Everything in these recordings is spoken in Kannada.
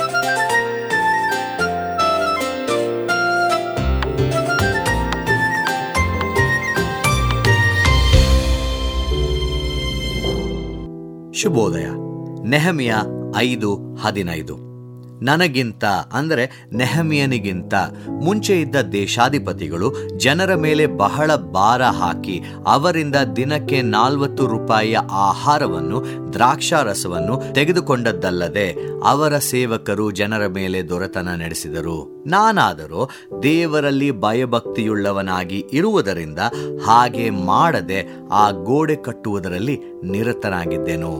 ಶುಭೋದಯ ನೆಹಮಿಯ ಐದು ಹದಿನೈದು ನನಗಿಂತ ಅಂದರೆ ನೆಹಮಿಯನಿಗಿಂತ ಮುಂಚೆ ಇದ್ದ ದೇಶಾಧಿಪತಿಗಳು ಜನರ ಮೇಲೆ ಬಹಳ ಭಾರ ಹಾಕಿ ಅವರಿಂದ ದಿನಕ್ಕೆ ನಾಲ್ವತ್ತು ರೂಪಾಯಿಯ ಆಹಾರವನ್ನು ದ್ರಾಕ್ಷಾರಸವನ್ನು ತೆಗೆದುಕೊಂಡದ್ದಲ್ಲದೆ ಅವರ ಸೇವಕರು ಜನರ ಮೇಲೆ ದೊರೆತನ ನಡೆಸಿದರು ನಾನಾದರೂ ದೇವರಲ್ಲಿ ಭಯಭಕ್ತಿಯುಳ್ಳವನಾಗಿ ಇರುವುದರಿಂದ ಹಾಗೆ ಮಾಡದೆ ಆ ಗೋಡೆ ಕಟ್ಟುವುದರಲ್ಲಿ ನಿರತನಾಗಿದ್ದೆನು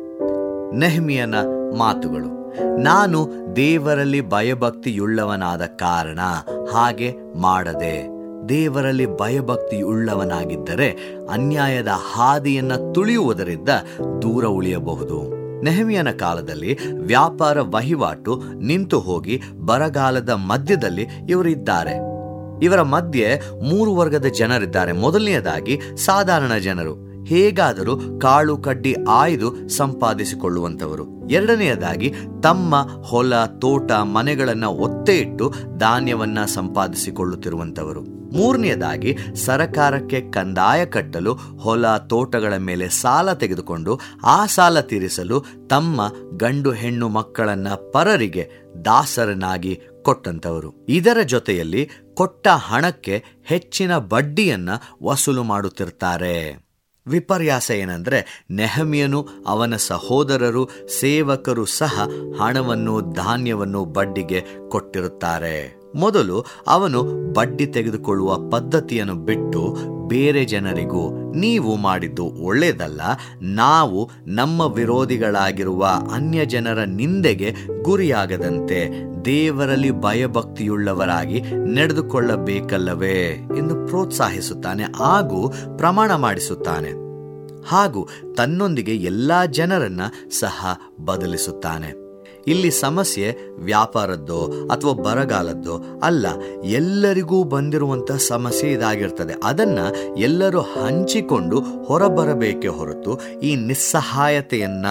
ನೆಹಮಿಯನ ಮಾತುಗಳು ನಾನು ದೇವರಲ್ಲಿ ಭಯಭಕ್ತಿಯುಳ್ಳವನಾದ ಕಾರಣ ಹಾಗೆ ಮಾಡದೆ ದೇವರಲ್ಲಿ ಭಯಭಕ್ತಿಯುಳ್ಳವನಾಗಿದ್ದರೆ ಅನ್ಯಾಯದ ಹಾದಿಯನ್ನ ತುಳಿಯುವುದರಿಂದ ದೂರ ಉಳಿಯಬಹುದು ನೆಹಮಿಯನ ಕಾಲದಲ್ಲಿ ವ್ಯಾಪಾರ ವಹಿವಾಟು ನಿಂತು ಹೋಗಿ ಬರಗಾಲದ ಮಧ್ಯದಲ್ಲಿ ಇವರಿದ್ದಾರೆ ಇವರ ಮಧ್ಯೆ ಮೂರು ವರ್ಗದ ಜನರಿದ್ದಾರೆ ಮೊದಲನೆಯದಾಗಿ ಸಾಧಾರಣ ಜನರು ಹೇಗಾದರೂ ಕಾಳು ಕಡ್ಡಿ ಆಯ್ದು ಸಂಪಾದಿಸಿಕೊಳ್ಳುವಂಥವರು ಎರಡನೆಯದಾಗಿ ತಮ್ಮ ಹೊಲ ತೋಟ ಮನೆಗಳನ್ನ ಒತ್ತೆ ಇಟ್ಟು ಧಾನ್ಯವನ್ನ ಸಂಪಾದಿಸಿಕೊಳ್ಳುತ್ತಿರುವಂಥವರು ಮೂರನೆಯದಾಗಿ ಸರಕಾರಕ್ಕೆ ಕಂದಾಯ ಕಟ್ಟಲು ಹೊಲ ತೋಟಗಳ ಮೇಲೆ ಸಾಲ ತೆಗೆದುಕೊಂಡು ಆ ಸಾಲ ತೀರಿಸಲು ತಮ್ಮ ಗಂಡು ಹೆಣ್ಣು ಮಕ್ಕಳನ್ನ ಪರರಿಗೆ ದಾಸರನಾಗಿ ಕೊಟ್ಟಂತವರು ಇದರ ಜೊತೆಯಲ್ಲಿ ಕೊಟ್ಟ ಹಣಕ್ಕೆ ಹೆಚ್ಚಿನ ಬಡ್ಡಿಯನ್ನ ವಸೂಲು ಮಾಡುತ್ತಿರ್ತಾರೆ ವಿಪರ್ಯಾಸ ಏನಂದ್ರೆ ನೆಹಮಿಯನು ಅವನ ಸಹೋದರರು ಸೇವಕರು ಸಹ ಹಣವನ್ನು ಧಾನ್ಯವನ್ನು ಬಡ್ಡಿಗೆ ಕೊಟ್ಟಿರುತ್ತಾರೆ ಮೊದಲು ಅವನು ಬಡ್ಡಿ ತೆಗೆದುಕೊಳ್ಳುವ ಪದ್ಧತಿಯನ್ನು ಬಿಟ್ಟು ಬೇರೆ ಜನರಿಗೂ ನೀವು ಮಾಡಿದ್ದು ಒಳ್ಳೆಯದಲ್ಲ ನಾವು ನಮ್ಮ ವಿರೋಧಿಗಳಾಗಿರುವ ಅನ್ಯ ಜನರ ನಿಂದೆಗೆ ಗುರಿಯಾಗದಂತೆ ದೇವರಲ್ಲಿ ಭಯಭಕ್ತಿಯುಳ್ಳವರಾಗಿ ನಡೆದುಕೊಳ್ಳಬೇಕಲ್ಲವೇ ಎಂದು ಪ್ರೋತ್ಸಾಹಿಸುತ್ತಾನೆ ಹಾಗೂ ಪ್ರಮಾಣ ಮಾಡಿಸುತ್ತಾನೆ ಹಾಗೂ ತನ್ನೊಂದಿಗೆ ಎಲ್ಲಾ ಜನರನ್ನ ಸಹ ಬದಲಿಸುತ್ತಾನೆ ಇಲ್ಲಿ ಸಮಸ್ಯೆ ವ್ಯಾಪಾರದ್ದೋ ಅಥವಾ ಬರಗಾಲದ್ದೋ ಅಲ್ಲ ಎಲ್ಲರಿಗೂ ಬಂದಿರುವಂತ ಸಮಸ್ಯೆ ಇದಾಗಿರ್ತದೆ ಅದನ್ನ ಎಲ್ಲರೂ ಹಂಚಿಕೊಂಡು ಹೊರಬರಬೇಕೇ ಹೊರತು ಈ ನಿಸ್ಸಹಾಯತೆಯನ್ನ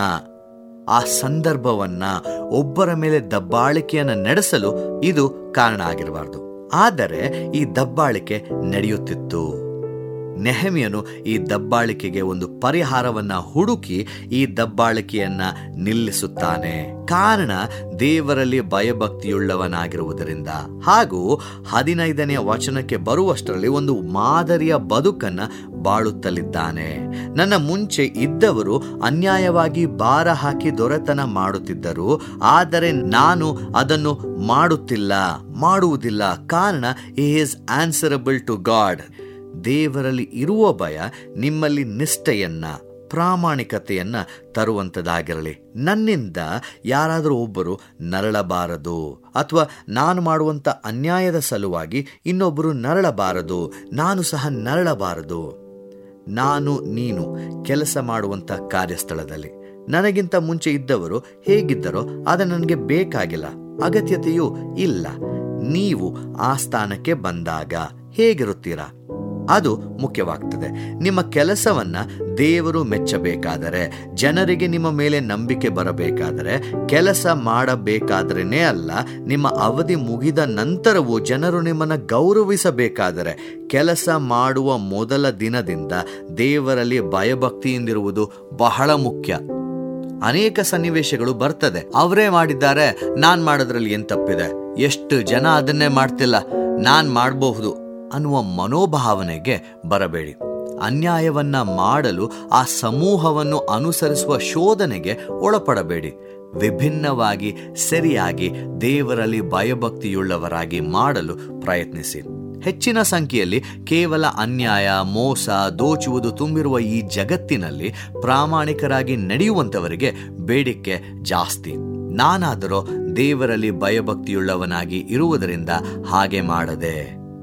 ಆ ಸಂದರ್ಭವನ್ನ ಒಬ್ಬರ ಮೇಲೆ ದಬ್ಬಾಳಿಕೆಯನ್ನ ನಡೆಸಲು ಇದು ಕಾರಣ ಆಗಿರಬಾರ್ದು ಆದರೆ ಈ ದಬ್ಬಾಳಿಕೆ ನಡೆಯುತ್ತಿತ್ತು ನೆಹಮಿಯನು ಈ ದಬ್ಬಾಳಿಕೆಗೆ ಒಂದು ಪರಿಹಾರವನ್ನ ಹುಡುಕಿ ಈ ದಬ್ಬಾಳಿಕೆಯನ್ನ ನಿಲ್ಲಿಸುತ್ತಾನೆ ಕಾರಣ ದೇವರಲ್ಲಿ ಭಯಭಕ್ತಿಯುಳ್ಳವನಾಗಿರುವುದರಿಂದ ಹಾಗೂ ಹದಿನೈದನೆಯ ವಚನಕ್ಕೆ ಬರುವಷ್ಟರಲ್ಲಿ ಒಂದು ಮಾದರಿಯ ಬದುಕನ್ನ ಬಾಳುತ್ತಲಿದ್ದಾನೆ ನನ್ನ ಮುಂಚೆ ಇದ್ದವರು ಅನ್ಯಾಯವಾಗಿ ಭಾರ ಹಾಕಿ ದೊರೆತನ ಮಾಡುತ್ತಿದ್ದರು ಆದರೆ ನಾನು ಅದನ್ನು ಮಾಡುತ್ತಿಲ್ಲ ಮಾಡುವುದಿಲ್ಲ ಕಾರಣ ಈಸ್ ಆನ್ಸರಬಲ್ ಟು ಗಾಡ್ ದೇವರಲ್ಲಿ ಇರುವ ಭಯ ನಿಮ್ಮಲ್ಲಿ ನಿಷ್ಠೆಯನ್ನ ಪ್ರಾಮಾಣಿಕತೆಯನ್ನ ತರುವಂಥದ್ದಾಗಿರಲಿ ನನ್ನಿಂದ ಯಾರಾದರೂ ಒಬ್ಬರು ನರಳಬಾರದು ಅಥವಾ ನಾನು ಮಾಡುವಂಥ ಅನ್ಯಾಯದ ಸಲುವಾಗಿ ಇನ್ನೊಬ್ಬರು ನರಳಬಾರದು ನಾನು ಸಹ ನರಳಬಾರದು ನಾನು ನೀನು ಕೆಲಸ ಮಾಡುವಂಥ ಕಾರ್ಯಸ್ಥಳದಲ್ಲಿ ನನಗಿಂತ ಮುಂಚೆ ಇದ್ದವರು ಹೇಗಿದ್ದರೋ ಅದು ನನಗೆ ಬೇಕಾಗಿಲ್ಲ ಅಗತ್ಯತೆಯೂ ಇಲ್ಲ ನೀವು ಆ ಸ್ಥಾನಕ್ಕೆ ಬಂದಾಗ ಹೇಗಿರುತ್ತೀರಾ ಅದು ಮುಖ್ಯವಾಗ್ತದೆ ನಿಮ್ಮ ಕೆಲಸವನ್ನ ದೇವರು ಮೆಚ್ಚಬೇಕಾದರೆ ಜನರಿಗೆ ನಿಮ್ಮ ಮೇಲೆ ನಂಬಿಕೆ ಬರಬೇಕಾದರೆ ಕೆಲಸ ಮಾಡಬೇಕಾದ್ರೇನೇ ಅಲ್ಲ ನಿಮ್ಮ ಅವಧಿ ಮುಗಿದ ನಂತರವೂ ಜನರು ನಿಮ್ಮನ್ನು ಗೌರವಿಸಬೇಕಾದರೆ ಕೆಲಸ ಮಾಡುವ ಮೊದಲ ದಿನದಿಂದ ದೇವರಲ್ಲಿ ಭಯಭಕ್ತಿಯಿಂದಿರುವುದು ಬಹಳ ಮುಖ್ಯ ಅನೇಕ ಸನ್ನಿವೇಶಗಳು ಬರ್ತದೆ ಅವರೇ ಮಾಡಿದ್ದಾರೆ ನಾನ್ ಮಾಡೋದ್ರಲ್ಲಿ ಏನ್ ತಪ್ಪಿದೆ ಎಷ್ಟು ಜನ ಅದನ್ನೇ ಮಾಡ್ತಿಲ್ಲ ನಾನ್ ಮಾಡಬಹುದು ಅನ್ನುವ ಮನೋಭಾವನೆಗೆ ಬರಬೇಡಿ ಅನ್ಯಾಯವನ್ನ ಮಾಡಲು ಆ ಸಮೂಹವನ್ನು ಅನುಸರಿಸುವ ಶೋಧನೆಗೆ ಒಳಪಡಬೇಡಿ ವಿಭಿನ್ನವಾಗಿ ಸರಿಯಾಗಿ ದೇವರಲ್ಲಿ ಭಯಭಕ್ತಿಯುಳ್ಳವರಾಗಿ ಮಾಡಲು ಪ್ರಯತ್ನಿಸಿ ಹೆಚ್ಚಿನ ಸಂಖ್ಯೆಯಲ್ಲಿ ಕೇವಲ ಅನ್ಯಾಯ ಮೋಸ ದೋಚುವುದು ತುಂಬಿರುವ ಈ ಜಗತ್ತಿನಲ್ಲಿ ಪ್ರಾಮಾಣಿಕರಾಗಿ ನಡೆಯುವಂತವರಿಗೆ ಬೇಡಿಕೆ ಜಾಸ್ತಿ ನಾನಾದರೂ ದೇವರಲ್ಲಿ ಭಯಭಕ್ತಿಯುಳ್ಳವನಾಗಿ ಇರುವುದರಿಂದ ಹಾಗೆ ಮಾಡದೆ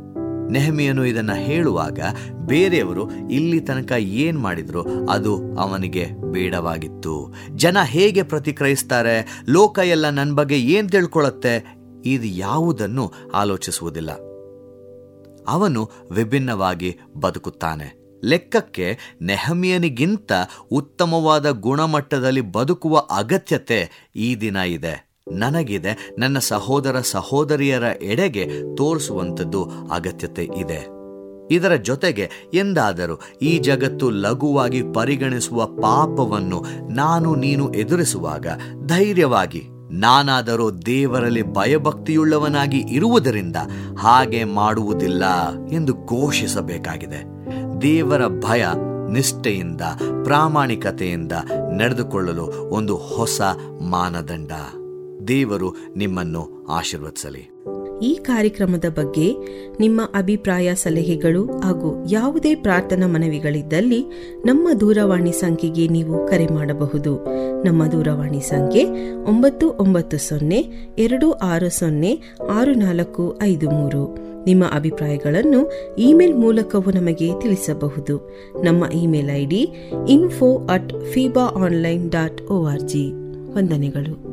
ನೆಹಮಿಯನು ಇದನ್ನ ಹೇಳುವಾಗ ಬೇರೆಯವರು ಇಲ್ಲಿ ತನಕ ಏನ್ ಮಾಡಿದ್ರು ಅದು ಅವನಿಗೆ ಬೇಡವಾಗಿತ್ತು ಜನ ಹೇಗೆ ಪ್ರತಿಕ್ರಿಯಿಸ್ತಾರೆ ಲೋಕ ಎಲ್ಲ ನನ್ನ ಬಗ್ಗೆ ಏನ್ ತಿಳ್ಕೊಳ್ಳುತ್ತೆ ಇದು ಯಾವುದನ್ನು ಆಲೋಚಿಸುವುದಿಲ್ಲ ಅವನು ವಿಭಿನ್ನವಾಗಿ ಬದುಕುತ್ತಾನೆ ಲೆಕ್ಕಕ್ಕೆ ನೆಹಮಿಯನಿಗಿಂತ ಉತ್ತಮವಾದ ಗುಣಮಟ್ಟದಲ್ಲಿ ಬದುಕುವ ಅಗತ್ಯತೆ ಈ ದಿನ ಇದೆ ನನಗಿದೆ ನನ್ನ ಸಹೋದರ ಸಹೋದರಿಯರ ಎಡೆಗೆ ತೋರಿಸುವಂಥದ್ದು ಅಗತ್ಯತೆ ಇದೆ ಇದರ ಜೊತೆಗೆ ಎಂದಾದರೂ ಈ ಜಗತ್ತು ಲಘುವಾಗಿ ಪರಿಗಣಿಸುವ ಪಾಪವನ್ನು ನಾನು ನೀನು ಎದುರಿಸುವಾಗ ಧೈರ್ಯವಾಗಿ ನಾನಾದರೂ ದೇವರಲ್ಲಿ ಭಯಭಕ್ತಿಯುಳ್ಳವನಾಗಿ ಇರುವುದರಿಂದ ಹಾಗೆ ಮಾಡುವುದಿಲ್ಲ ಎಂದು ಘೋಷಿಸಬೇಕಾಗಿದೆ ದೇವರ ಭಯ ನಿಷ್ಠೆಯಿಂದ ಪ್ರಾಮಾಣಿಕತೆಯಿಂದ ನಡೆದುಕೊಳ್ಳಲು ಒಂದು ಹೊಸ ಮಾನದಂಡ ದೇವರು ನಿಮ್ಮನ್ನು ಆಶೀರ್ವದಿಸಲಿ ಈ ಕಾರ್ಯಕ್ರಮದ ಬಗ್ಗೆ ನಿಮ್ಮ ಅಭಿಪ್ರಾಯ ಸಲಹೆಗಳು ಹಾಗೂ ಯಾವುದೇ ಪ್ರಾರ್ಥನಾ ಮನವಿಗಳಿದ್ದಲ್ಲಿ ನಮ್ಮ ದೂರವಾಣಿ ಸಂಖ್ಯೆಗೆ ನೀವು ಕರೆ ಮಾಡಬಹುದು ನಮ್ಮ ದೂರವಾಣಿ ಸಂಖ್ಯೆ ಒಂಬತ್ತು ಒಂಬತ್ತು ಸೊನ್ನೆ ಎರಡು ಆರು ಸೊನ್ನೆ ಆರು ನಾಲ್ಕು ಐದು ಮೂರು ನಿಮ್ಮ ಅಭಿಪ್ರಾಯಗಳನ್ನು ಇಮೇಲ್ ಮೂಲಕವೂ ನಮಗೆ ತಿಳಿಸಬಹುದು ನಮ್ಮ email ID info at Fiba online dot O R G ವಂದನೆಗಳು